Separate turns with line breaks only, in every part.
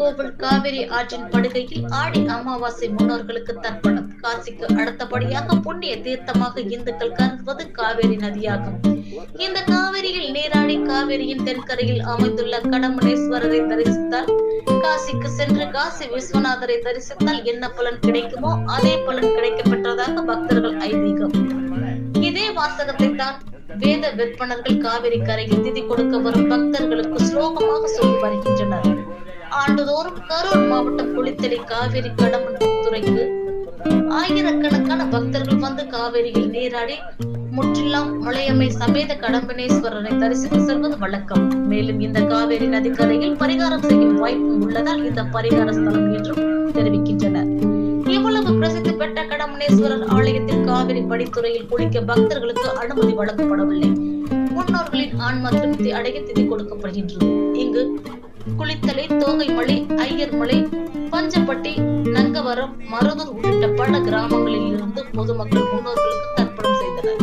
நாகர்கோவில் காவிரி ஆற்றின் படுகையில் ஆடி அமாவாசை முன்னோர்களுக்கு தர்ப்பணம் காசிக்கு அடுத்தபடியாக புண்ணிய தீர்த்தமாக இந்துக்கள் கருதுவது காவேரி நதியாகும் இந்த காவிரியில் நீராடி காவிரியின் தென்கரையில் அமைந்துள்ள கடம்பனேஸ்வரரை தரிசித்தால் காசிக்கு சென்று காசி விஸ்வநாதரை தரிசித்தால் என்ன பலன் கிடைக்குமோ அதே பலன் கிடைக்கப் பெற்றதாக பக்தர்கள் ஐதீகம் இதே வாசகத்தை தான் வேத விற்பனர்கள் காவிரி கரையில் திதி கொடுக்க வரும் பக்தர்களுக்கு ஸ்லோகமாக சொல்லி வருகின்றனர் ஆண்டுதோறும் கரூர் மாவட்டம் குளித்தலை காவிரி கடம்பன் துறைக்கு ஆயிரக்கணக்கான பக்தர்கள் வந்து காவிரியில் நீராடி முற்றிலாம் மலையம்மை சமேத கடம்பனேஸ்வரரை தரிசித்து செல்வது வழக்கம் மேலும் இந்த காவிரி நதிக்கரையில் பரிகாரம் செய்யும் வாய்ப்பும் உள்ளதால் இந்த பரிகார ஸ்தலம் என்றும் தெரிவிக்கின்றனர் இவ்வளவு பிரசித்தி பெற்ற கடம்பனேஸ்வரர் ஆலயத்தில் காவிரி படித்துறையில் குளிக்க பக்தர்களுக்கு அனுமதி வழங்கப்படவில்லை முன்னோர்களின் ஆன்மா திருப்தி அடைய திதி கொடுக்கப்படுகின்றது இங்கு குளித்தலை தோகைமலை ஐயர்மலை பஞ்சப்பட்டி நங்கவரம் மருதூர் உள்ளிட்ட பல கிராமங்களில் இருந்து பொதுமக்கள் முன்னோர்களுக்கு தர்ப்பணம் செய்தனர்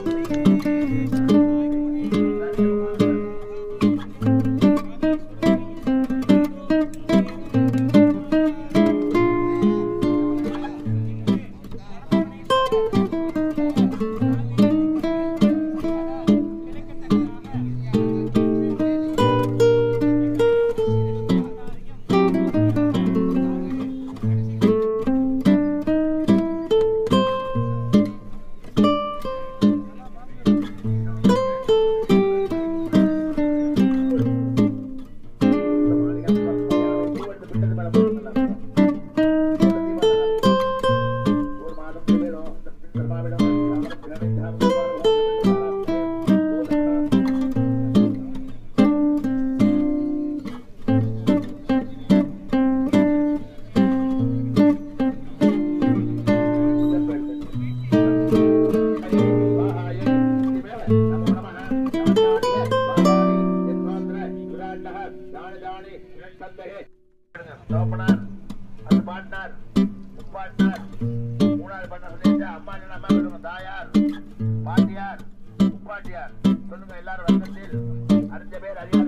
தோப்பனார் அது பாட்டினார் முப்பாட்டினார் மூணாவது பண்ண சொல்லிட்டு அம்மா என்ன அம்மா சொல்லுங்க தாயார் பாட்டியார் முப்பாட்டியார் சொல்லுங்க எல்லாரும் வர்க்கத்தில் அஞ்சு பேர் அதிகாரம்